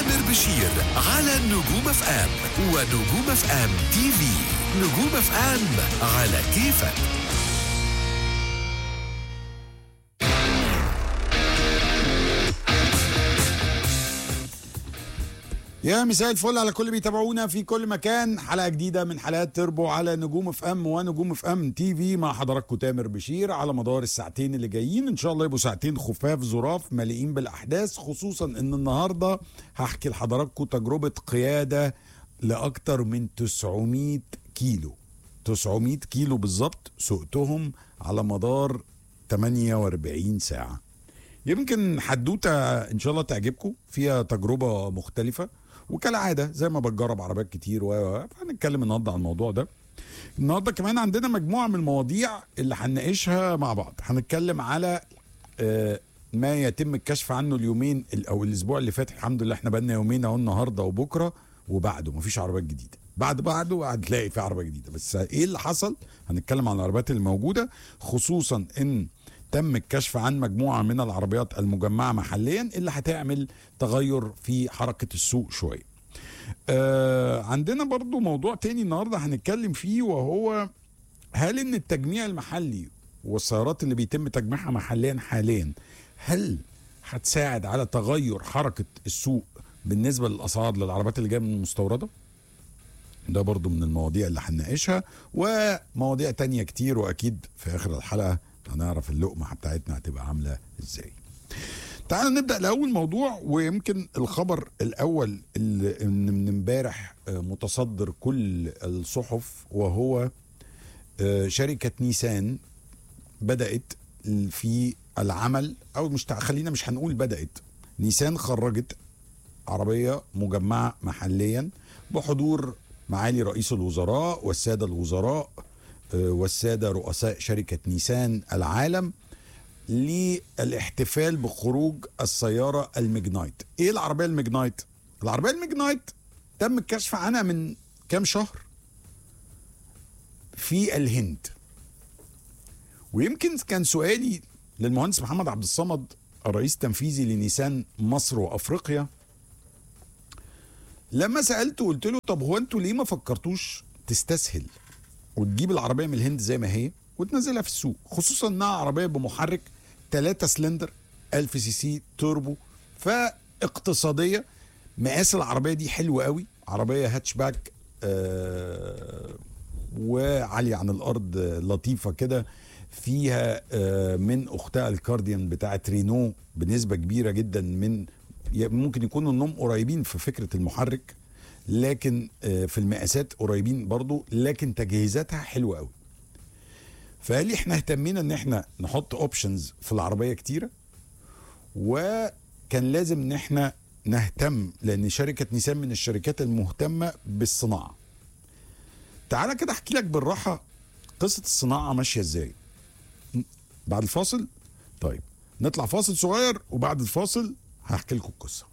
تامر بشير على نجوم اف ام ونجوم اف ام تي في نجوم اف ام على كيفك يا مساء الفل على كل بيتابعونا في كل مكان حلقه جديده من حلقات تربو على نجوم اف ام ونجوم اف ام تي في مع حضراتكم تامر بشير على مدار الساعتين اللي جايين ان شاء الله يبقوا ساعتين خفاف ظراف مليئين بالاحداث خصوصا ان النهارده هحكي لحضراتكم تجربه قياده لاكتر من 900 كيلو 900 كيلو بالظبط سقتهم على مدار 48 ساعه يمكن حدوته ان شاء الله تعجبكم فيها تجربه مختلفه وكالعاده زي ما بتجرب عربيات كتير و هنتكلم النهارده عن الموضوع ده النهارده كمان عندنا مجموعه من المواضيع اللي هنناقشها مع بعض هنتكلم على آه، ما يتم الكشف عنه اليومين ال- او الاسبوع اللي فات الحمد لله احنا بقالنا يومين اهو النهارده وبكره وبعده مفيش عربيات جديده بعد بعده هتلاقي في عربيه جديده بس ايه اللي حصل هنتكلم عن العربيات الموجوده خصوصا ان تم الكشف عن مجموعه من العربيات المجمعه محليا اللي هتعمل تغير في حركه السوق شويه آه عندنا برضو موضوع تاني النهارده هنتكلم فيه وهو هل ان التجميع المحلي والسيارات اللي بيتم تجميعها محليا حاليا هل هتساعد على تغير حركه السوق بالنسبه للاسعار للعربيات اللي جايه من المستورده؟ ده برضو من المواضيع اللي هنناقشها ومواضيع تانية كتير واكيد في اخر الحلقه هنعرف اللقمه بتاعتنا هتبقى عامله ازاي. تعالوا نبدا الاول موضوع ويمكن الخبر الاول اللي إن من امبارح آه، متصدر كل الصحف وهو آه، شركه نيسان بدات في العمل او مش تع- خلينا مش هنقول بدات نيسان خرجت عربيه مجمعه محليا بحضور معالي رئيس الوزراء والساده الوزراء آه، والساده رؤساء شركه نيسان العالم للاحتفال بخروج السيارة المجنايت ايه العربية المجنايت العربية المجنايت تم الكشف عنها من كام شهر في الهند ويمكن كان سؤالي للمهندس محمد عبد الصمد الرئيس التنفيذي لنيسان مصر وافريقيا لما سالته قلت له طب هو انتوا ليه ما فكرتوش تستسهل وتجيب العربيه من الهند زي ما هي وتنزلها في السوق خصوصا انها عربيه بمحرك 3 سلندر 1000 سي سي توربو فاقتصاديه مقاس العربيه دي حلو قوي عربيه هاتشباك آه وعاليه عن الارض آه، لطيفه كده فيها آه من اختها الكارديان بتاعت رينو بنسبه كبيره جدا من ي- ممكن يكونوا انهم قريبين في فكره المحرك لكن آه، في المقاسات قريبين برضو لكن تجهيزاتها حلوه قوي فقال لي احنا اهتمينا ان احنا نحط اوبشنز في العربيه كتيره وكان لازم ان احنا نهتم لان شركه نيسان من الشركات المهتمه بالصناعه تعالى كده احكي لك بالراحه قصه الصناعه ماشيه ازاي بعد الفاصل طيب نطلع فاصل صغير وبعد الفاصل هحكي لكم القصه